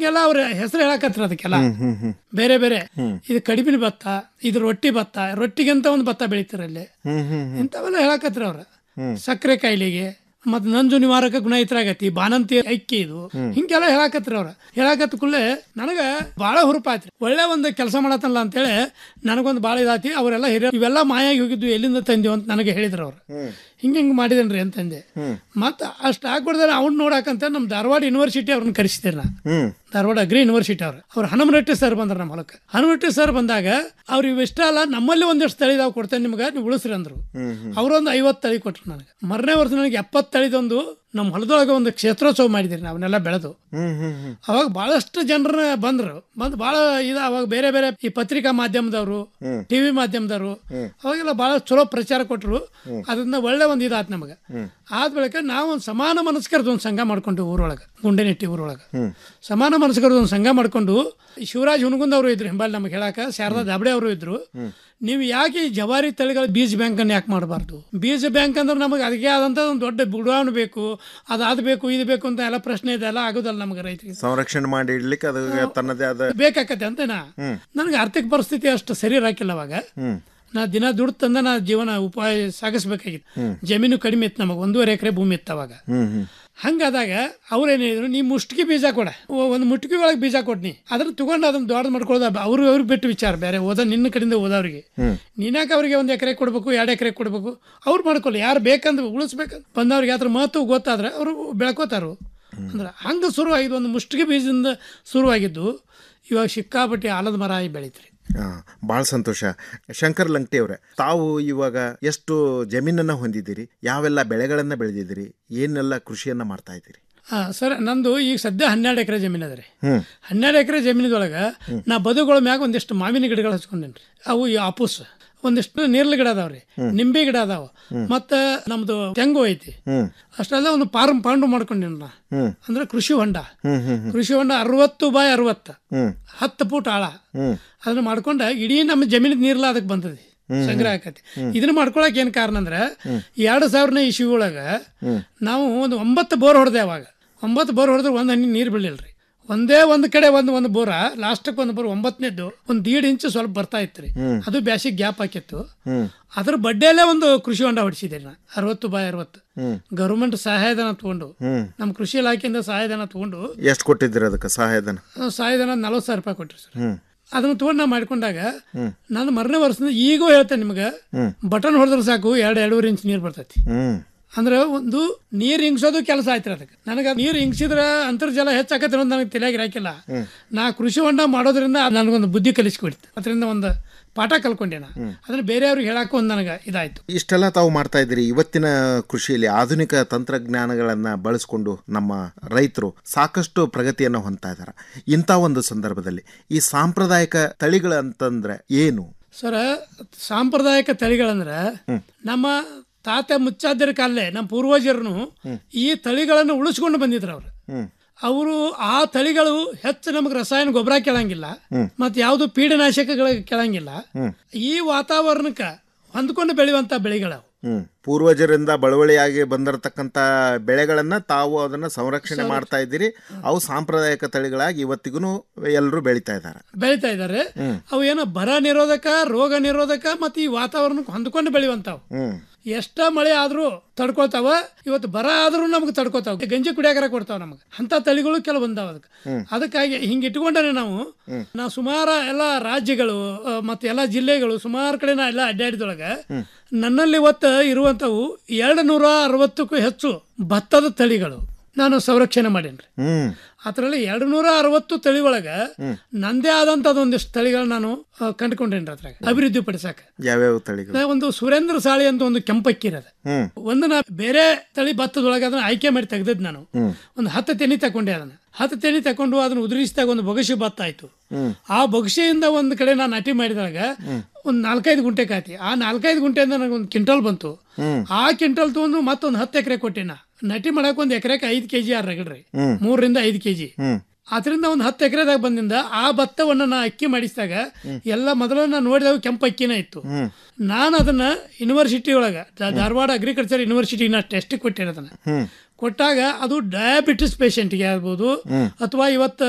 ಹಿಂಗೆಲ್ಲ ಅವ್ರ ಹೆಸರು ಹೇಳಕತ್ರ ಅದಕ್ಕೆಲ್ಲ ಹ್ಮ್ ಹ್ಮ್ ಬೇರೆ ಬೇರೆ ಇದು ಕಡಿಮೆ ಭತ್ತ ಇದು ರೊಟ್ಟಿ ಭತ್ತ ರೊಟ್ಟಿಗಿಂತ ಒಂದು ಭತ್ತ ಬೆಳಿತಾರಲ್ಲಿ ಹ್ಮ್ ಹ್ಮ್ ಹ್ಮ್ ಇಂಥವೆಲ್ಲ ಹೇಳಕತ್ರ ಅವ್ರ ಸಕ್ಕರೆ ಕಾಯಿಲೆಗೆ ಮತ್ ನಂಜು ನಿವಾರಕ ಗುಣ ಇತ್ರಾಗತಿ ಬಾನಂತಿ ಐಕ್ಯ ಇದು ಹಿಂಗೆಲ್ಲ ಹೇಳಾಕತ್ರಿ ಅವ್ರ ಹೇಳಾಕತ್ತ ಕೂಡಲೇ ನನಗ ಬಹಳ ಹುರುಪಾಯ್ತ್ರಿ ಒಳ್ಳೆ ಒಂದು ಕೆಲಸ ಮಾಡತ್ತಲ್ಲ ಅಂತೇಳಿ ನನಗೊಂದು ಭಾಳ ಇದಾತಿ ಅವರೆಲ್ಲ ಹಿರಿಯ ಇವೆಲ್ಲ ಮಾಯಾಗಿ ಹೋಗಿದ್ದು ಎಲ್ಲಿಂದ ತಂದೆವು ಅಂತ ನನಗೆ ಹೇಳಿದ್ರು ಅವ್ರು ಹಿಂಗೆ ಹಿಂಗೆ ಮಾಡಿದೇನ್ರಿ ಅಂತಂದೆ ಮತ್ತೆ ಅಷ್ಟು ಆಗ್ಬಿಡ್ದಾರೆ ಅವ್ನು ನೋಡಾಕಂತ ನಮ್ಮ ಧಾರವಾಡ ಯೂನಿವರ್ಸಿಟಿ ಅವ್ರನ್ನ ಕರೆಸಿದ್ದೆ ನಾ ಹ್ಮ್ ಧಾರವಾಡ ಅಗ್ರಿ ಯೂನಿವರ್ಸಿಟಿ ಅವ್ರು ಅವ್ರು ಹನುಮರೆಡ್ಡಿ ಸರ್ ಬಂದ್ರ ನಮ್ಮ ಹೊಲಕ್ಕೆ ಹನುಮರೆಡ್ಡಿ ಸರ್ ಬಂದಾಗ ಅವ್ರು ಇವಿಷ್ಟ ಅಲ್ಲ ನಮ್ಮಲ್ಲಿ ಒಂದಿಷ್ಟು ತಳಿ ಇದಾವ್ ಕೊಡ್ತೇನೆ ನಿಮ್ಗೆ ನೀವು ಉಳಿಸ್ರಿ ಅಂದ್ರು ಅವರೊಂದು ಐವತ್ತು ತಳಿ ಕೊಟ್ರು ನನಗೆ ಮರನೇ ವರ್ಷ ನನಗೆ ಎಪ್ಪತ್ತು ತಳಿದೊಂದು ನಮ್ಮ ಹೊಲದೊಳಗೆ ಒಂದು ಕ್ಷೇತ್ರೋತ್ಸವ ಮಾಡಿದ್ರಿ ಅವನ್ನೆಲ್ಲ ಬೆಳೆದು ಹ್ಮ್ ಹ್ಮ್ ಹ್ಮ್ ಅವಾಗ ಬಹಳಷ್ಟು ಜನರ ಬಂದ್ರು ಬಂದು ಬಹಳ ಇದು ಅವಾಗ ಬೇರೆ ಬೇರೆ ಈ ಪತ್ರಿಕಾ ಮಾಧ್ಯಮದವರು ಟಿವಿ ಮಾಧ್ಯಮದವರು ಅವಾಗೆಲ್ಲ ಬಹಳ ಚಲೋ ಪ್ರಚಾರ ಕೊಟ್ಟರು ಅದರಿಂದ ಒಳ್ಳೆ ಒಂದು ಇದಾತ್ ನಮಗೆ ಆದ ಬಳಿಕ ನಾವು ಒಂದು ಸಮಾನ ಮನಸ್ಕರದ್ದು ಒಂದು ಸಂಘ ಮಾಡ್ಕೊಂಡು ಊರೊಳಗೆ ಗುಂಡೆನೆಟ್ಟಿ ಊರೊಳಗೆ ಸಮಾನ ಮನಸ್ಕರದ್ದು ಒಂದು ಸಂಘ ಮಾಡ್ಕೊಂಡು ಶಿವರಾಜ್ ಹುನಗುಂದ್ ಅವರು ಇದ್ರು ಹಿಂಬಾಲ್ ನಮಗೆ ಹೇಳಾಕ ಶಾರದಾ ದಾಬಡೆ ಅವರು ಇದ್ರು ನೀವು ಯಾಕೆ ಈ ಜವಾರಿ ತಳಿಗಳ ಬೀಜ ಬ್ಯಾಂಕ್ ಅನ್ನು ಯಾಕೆ ಮಾಡಬಾರ್ದು ಬೀಜ ಬ್ಯಾಂಕ್ ಅಂದ್ರೆ ನಮಗೆ ಅದಕ್ಕೆ ಆದಂತ ಒಂದು ದೊಡ್ಡ ಗುಡಾವಣೆ ಬೇಕು ಅದಾದ ಬೇಕು ಇದು ಬೇಕು ಅಂತ ಎಲ್ಲ ಪ್ರಶ್ನೆ ಇದೆ ಎಲ್ಲ ಆಗೋದಲ್ಲ ನಮಗೆ ರೈತರಿಗೆ ಸಂರಕ್ಷಣೆ ಮಾಡಿ ಇಡ್ಲಿಕ್ಕೆ ಅದು ತನ್ನದೇ ಆದ ಬೇಕಾಕತ್ತೆ ಅಂತ ನಾ ನನಗೆ ಆರ್ಥಿಕ ಪರಿಸ್ಥಿತಿ ಅಷ್ಟು ಸರಿ ಇರಾಕಿಲ್ಲ ಅವಾಗ ನಾ ದಿನ ದುಡ್ಡು ತಂದ ನಾ ಜೀವನ ಉಪಾಯ ಸಾಗಿಸ್ಬೇಕಾಗಿತ್ತು ಜಮೀನು ಕಡಿಮೆ ಇತ್ತು ನಮಗೆ ಒಂದೂವರೆ ಎಕರೆ ಭೂಮಿ ಇತ್ತು ಅವಾಗ ಹ್ಮ್ ಹ್ಮ್ ಹಂಗಾದಾಗ ಅವ್ರೇನು ಹೇಳಿದ್ರು ನೀ ಮುಷ್ಟಿಗೆ ಬೀಜ ಕೊಡ ಒ- ಒಂದು ಮುಷ್ಟಿಗೆ ಒಳಗೆ ಬೀಜ ಕೊಡ್ನಿ ಅದನ್ನ ತಗೊಂಡು ಅದನ್ನ ದೊಡ್ಡದು ಮಾಡ್ಕೊಳ್ಳೋದು ಅವ್ರು ಅವ್ರಿಗೆ ಬಿಟ್ಟು ವಿಚಾರ ಬೇರೆ ಓದ ನಿನ್ನ ಕಡೆಯಿಂದ ಓದೋರಿಗೆ ನೀನಾಕ ಅವ್ರಿಗೆ ಒಂದು ಎಕರೆ ಕೊಡಬೇಕು ಎರಡು ಎಕರೆ ಕೊಡಬೇಕು ಅವ್ರು ಮಾಡ್ಕೊಳ್ಳಿ ಯಾರು ಬೇಕಂದ್ರೆ ಉಳಿಸ್ಬೇಕಂತ ಬಂದವ್ರಿಗೆ ಅದ್ರ ಮಹತ್ವ ಗೊತ್ತಾದ್ರೆ ಅವರು ಬೆಳ್ಕೋತಾರು ಅಂದ್ರೆ ಹಂಗೆ ಶುರುವಾಗಿದ್ದು ಒಂದು ಮುಷ್ಟಿಗೆ ಬೀಜದಿಂದ ಶುರುವಾಗಿದ್ದು ಇವಾಗ ಸಿಕ್ಕಾಪಟ್ಟೆ ಆಲದ ಮರ ಆಗಿ ಬೆಳೀತ್ರಿ ಹಾ ಭಾಳ ಸಂತೋಷ ಶಂಕರ್ ಲಂಗಟಿ ಅವರೇ ತಾವು ಇವಾಗ ಎಷ್ಟು ಜಮೀನನ್ನ ಹೊಂದಿದ್ದೀರಿ ಯಾವೆಲ್ಲ ಬೆಳೆಗಳನ್ನ ಬೆಳೆದಿದ್ದೀರಿ ಏನೆಲ್ಲ ಕೃಷಿಯನ್ನ ಮಾಡ್ತಾ ಇದ್ದೀರಿ ಹಾಂ ಸರ್ ನಂದು ಈಗ ಸದ್ಯ ಹನ್ನೆರಡು ಎಕರೆ ಜಮೀನು ಅದ ರೀ ಹ್ಮ್ ಹನ್ನೆರಡು ಎಕರೆ ಜಮೀನದೊಳಗೆ ನಾ ಬದುಗಳ ಮ್ಯಾಗ ಒಂದಿಷ್ಟು ಮಾವಿನ ಗಿಡಗಳು ಹಚ್ಕೊಂಡೇನ್ರಿ ಅವು ಈ ಆಪೂಸ್ ಒಂದಿಷ್ಟು ನೀರ್ಲ ಗಿಡ ಅದಾವ್ರಿ ನಿಂಬೆ ಗಿಡ ಅದಾವ ಮತ್ತ ನಮ್ದು ತೆಂಗು ಐತಿ ಹ್ಮ್ ಅಷ್ಟೆಲ್ಲ ಒಂದು ಪಾರಂ ಪಾಂಡು ಮಾಡ್ಕೊಂಡೇನಿ ನಾ ಹ್ಮ್ ಅಂದ್ರೆ ಕೃಷಿ ಹೊಂಡ ಹ್ಮ್ ಹ್ಮ್ ಕೃಷಿ ಹೊಂಡ ಅರವತ್ತು ಬಾಯ್ ಅರವತ್ತು ಹ್ಮ್ ಹತ್ತು ಫೂಟ್ ಆಳ ಹ್ಮ್ ಅದನ್ನ ಮಾಡ್ಕೊಂಡ ಇಡೀ ನಮ್ಮ ಜಮೀನಿನ ನೀರ್ಲ ಅದಕ್ಕೆ ಬಂದದಿ ಸಂಗ್ರಹ ಆಕತಿ ಇದನ್ನ ಮಾಡ್ಕೊಳಕ್ ಏನ್ ಕಾರಣ ಅಂದ್ರೆ ಎರಡು ಸಾವಿರನೇ ಇಸ್ವಿ ಒಳಗ ನಾವು ಒಂದು ಒಂಬತ್ತು ಬೋರ್ ಹೊಡೆದೆ ಅವಾಗ ಒಂಬತ್ತು ಬೋರ್ ಹೊಡೆದ್ರೆ ಒಂದ್ ಹನಿ ನೀರು ಬೀಳಿಲ್ರಿ ಒಂದೇ ಒಂದು ಕಡೆ ಒಂದು ಒಂದು ಬೋರ ಲಾಸ್ಟಕ್ಕೆ ಒಂದು ಬೋರ್ ಒಂಬತ್ತನೇದ್ದು ಒಂದು ದೀಡ್ ಇಂಚು ಸ್ವಲ್ಪ ಬರ್ತಾ ಇತ್ತು ರೀ ಅದು ಬ್ಯಾಸಿಗೆ ಗ್ಯಾಪ್ ಹಾಕಿತ್ತು ಅದ್ರ ಬಡ್ಡೆಯಲ್ಲೇ ಒಂದು ಕೃಷಿ ಹೊಂಡ ಹೊಡಿಸಿದೆ ನಾ ಅರವತ್ತು ಬಾಯ್ ಅರವತ್ತು ಗೌರ್ಮೆಂಟ್ ಸಹಾಯಧನ ತಗೊಂಡು ಹ್ಮ್ ನಮ್ಮ ಕೃಷಿ ಇಲಾಖೆಯಿಂದ ಸಹಾಯಧನ ತಗೊಂಡು ಎಷ್ಟು ಕೊಟ್ಟಿದ್ದೀರಿ ಅದಕ್ಕೆ ಸಹಾಯಧನ ಆ, ಸಹಾಯಧನ ನಲವತ್ತು ಸಾವಿರ ರೂಪಾಯಿ ಕೊಟ್ರಿ ಸರ್ ಹ್ಮ್ ಅದನ್ನ ತಗೊಂಡು ನಾ ಮಾಡ್ಕೊಂಡಾಗ ನಾನು ಮರನೇ ವರ್ಷದಿಂದ ಈಗೂ ಹೇಳ್ತೇನೆ ನಿಮ್ಗೆ ಬಟನ್ ಹೊಡೆದ್ರೆ ಸಾಕು ಎರಡು ಎರಡೂವರೆ ಇಂಚ್ ನೀರು ಬರ್ತೈತಿ ಹ್ಮ್ ಅಂದ್ರೆ ಒಂದು ನೀರು ಹಿಂಗ್ಸೋದು ಕೆಲಸ ಆಯ್ತು ಅದಕ್ಕೆ ನನಗೆ ನೀರು ಹಿಂಗ್ಸಿದ್ರೆ ಅಂತರ್ಜಲ ಹೆಚ್ಚಾಕತ್ತೆ ಅನ್ನೋದು ನನಗೆ ತಲೆಯಾಗಿ ಹಾಕಿಲ್ಲ ನಾ ಕೃಷಿ ಹೊಂಡ ಮಾಡೋದ್ರಿಂದ ಅದ್ ನನಗೊಂದು ಬುದ್ಧಿ ಕಲಿಸ್ಕೊಡ್ತು ಅದರಿಂದ ಒಂದು ಪಾಠ ಕಲ್ಕೊಂಡೆ ನಾ ಅದನ್ನ ಬೇರೆಯವ್ರಿಗೆ ಹೇಳಕ್ಕೂ ಒಂದು ನನಗೆ ಇದಾಯ್ತು ಇಷ್ಟೆಲ್ಲ ತಾವು ಮಾಡ್ತಾ ಇದ್ದೀರಿ ಇವತ್ತಿನ ಕೃಷಿಯಲ್ಲಿ ಆಧುನಿಕ ತಂತ್ರಜ್ಞಾನಗಳನ್ನ ಬಳಸಿಕೊಂಡು ನಮ್ಮ ರೈತರು ಸಾಕಷ್ಟು ಪ್ರಗತಿಯನ್ನು ಹೊಂದ್ತಾ ಇದ್ದಾರೆ ಇಂಥ ಒಂದು ಸಂದರ್ಭದಲ್ಲಿ ಈ ಸಾಂಪ್ರದಾಯಿಕ ತಳಿಗಳು ಅಂತಂದ್ರೆ ಏನು ಸರ ಸಾಂಪ್ರದಾಯಿಕ ತಳಿಗಳಂದ್ರೆ ನಮ್ಮ ತಾತ ಮುಚ್ಚಾದರ ಕಾಲೇ ನಮ್ಮ ಪೂರ್ವಜರನು ಈ ತಳಿಗಳನ್ನು ಉಳಿಸ್ಕೊಂಡು ಬಂದಿದ್ರು ಅವ್ರು ಹ್ಮ್ ಅವರು ಆ ತಳಿಗಳು ಹೆಚ್ಚು ನಮಗೆ ರಸಾಯನ ಗೊಬ್ಬರ ಕೆಳಂಗಿಲ್ಲ ಮತ್ತು ಯಾವುದು ಪೀಡನಾಶಕಗಳ ಕೆಳಂಗಿಲ್ಲ ಈ ವಾತಾವರಣಕ್ಕೆ ಹೊಂದ್ಕೊಂಡು ಬೆಳೆಯುವಂಥ ಬೆಳೆಗಳವು ಹ್ಮ್ ಪೂರ್ವಜರಿಂದ ಬಳವಳಿಯಾಗಿ ಬಂದಿರತಕ್ಕಂತ ಬೆಳೆಗಳನ್ನ ತಾವು ಅದನ್ನ ಸಂರಕ್ಷಣೆ ಮಾಡ್ತಾ ಇದ್ದೀರಿ ಅವು ಸಾಂಪ್ರದಾಯಿಕ ತಳಿಗಳಾಗಿ ಇವತ್ತಿಗೂ ಎಲ್ಲರೂ ಬೆಳೀತಾ ಇದ್ದಾರೆ ಬೆಳೀತಾ ಇದ್ದಾರೆ ಅವು ಏನೋ ಬರ ನಿರೋಧಕ ರೋಗ ನಿರೋಧಕ ಮತ್ತು ಈ ವಾತಾವರಣಕ್ಕೆ ಹೊಂದ್ಕೊಂಡು ಬೆಳೆಯುವಂಥವು ಹ್ಮ್ ಎಷ್ಟ ಮಳೆ ಆದ್ರೂ ತಡ್ಕೋತಾವ ಇವತ್ತು ಬರ ಆದ್ರೂ ನಮ್ಗೆ ತಡ್ಕೋತಾವ ಗಂಜಿ ಕುಡಿಯಾಕರ ಕೊಡ್ತಾವ ನಮ್ಗೆ ಅಂತ ತಳಿಗಳು ಕೆಲವು ಬಂದಾವ ಅದಕ್ಕೆ ಅದಕ್ಕಾಗಿ ಹಿಂಗೆ ಇಟ್ಕೊಂಡ್ರೆ ನಾವು ನಾವು ಸುಮಾರು ಎಲ್ಲ ರಾಜ್ಯಗಳು ಆ, ಮತ್ತೆ ಎಲ್ಲ ಜಿಲ್ಲೆಗಳು ಸುಮಾರು ಕಡೆ ನಾ ಎಲ್ಲ ಅಡ್ಡಾಡಿದೊಳಗೆ ನನ್ನಲ್ಲಿ ಇವತ್ತು ಇರುವಂತವು ಎರಡು ನೂರ ಅರವತ್ತಕ್ಕೂ ಹೆಚ್ಚು ಭತ್ತದ ತಳಿಗಳು ನಾನು ಸಂರಕ್ಷಣೆ ಮಾಡೇನ್ರಿ ಹ್ಮ್ ಅದರಲ್ಲಿ ಎರಡು ನೂರ ಅರವತ್ತು ತಳಿ ಒಳಗೆ ನಂದೇ ಆದಂಥದ್ದು ಒಂದಿಷ್ಟು ತಳಿಗಳು ನಾನು ಆ, ಕಂಡುಕೊಂಡೇನ್ರಿ ಅದ್ರಾಗ ಅಭಿವೃದ್ಧಿ ಪಡಿಸಕ ಯಾವ್ಯಾವ ತಳಿಗಳು ಒಂದು ಸುರೇಂದ್ರ ಸಾಳಿ ಅಂತ ಒಂದು ಕೆಂಪಕ್ಕಿ ಇರೋದು ಹ್ಮ್ ಒಂದು ನಾ ಬೇರೆ ತಳಿ ಭತ್ತದೊಳಗೆ ಅದನ್ನ ಆಯ್ಕೆ ಮಾಡಿ ತೆಗ್ದದ್ ನಾನು ಒಂದು ಹತ್ತು ತೆನಿ ತಕೊಂಡೆ ಅದನ್ನ ಹತ್ತು ತೆನಿ ತಕೊಂಡು ಅದನ್ನ ಉದುರಿಸಿದಾಗ ಒಂದು ಬೊಗಸಿ ಭತ್ತ ಆಯ್ತು ಆ ಬೊಗಸೆಯಿಂದ ಒಂದು ಕಡೆ ನಾನು ನಾಟಿ ಮಾಡಿದಾಗ ಒಂದು ನಾಲ್ಕೈದು ಗುಂಟೆ ಕಾತಿ ಆ ನಾಲ್ಕೈದು ಗುಂಟೆಯಿಂದ ನನಗೆ ಒಂದು ಕ್ವಿಂಟಲ್ ಬಂತು ಆ ಕ್ವಿಂಟಲ್ ತಗೊಂಡು ಮತ್ತೊಂದು ಹತ್ತು ಎಕರೆ ಕೊಟ್ಟೆ ನಾ ನಟಿ ಮಾಡಕ್ ಒಂದು ಎಕರೆಗೆ ಐದು ಕೆಜಿ ಆರು ರಗಡ್ರಿ ಮೂರರಿಂದ ಐದು ಕೆಜಿ ಹ್ಮ್ ಅದರಿಂದ ಒಂದು ಹತ್ತು ಎಕರೆದಾಗ ಬಂದಿಂದ ಆ ಭತ್ತವನ್ನು ನಾ ಅಕ್ಕಿ ಮಾಡಿಸಿದಾಗ ಎಲ್ಲ ಮೊದಲು ನಾ ನೋಡಿದಾಗ ಕೆಂಪು ಅಕ್ಕಿನೇ ಇತ್ತು ನಾನು ಅದನ್ನ ಯೂನಿವರ್ಸಿಟಿ ಒಳಗೆ ಧ- ಧಾರವಾಡ ಅಗ್ರಿಕಲ್ಚರ್ ಯೂನಿವರ್ಸಿಟಿ ನಾ ಟೆಸ್ಟ್ ಕೊಟ್ಟಿರೋದನ್ನ ಕೊಟ್ಟಾಗ ಅದು ಡಯಾಬಿಟಿಸ್ ಪೇಷಂಟ್ಗೆ ಆಗ್ಬೋದು ಅಥವಾ ಇವತ್ತು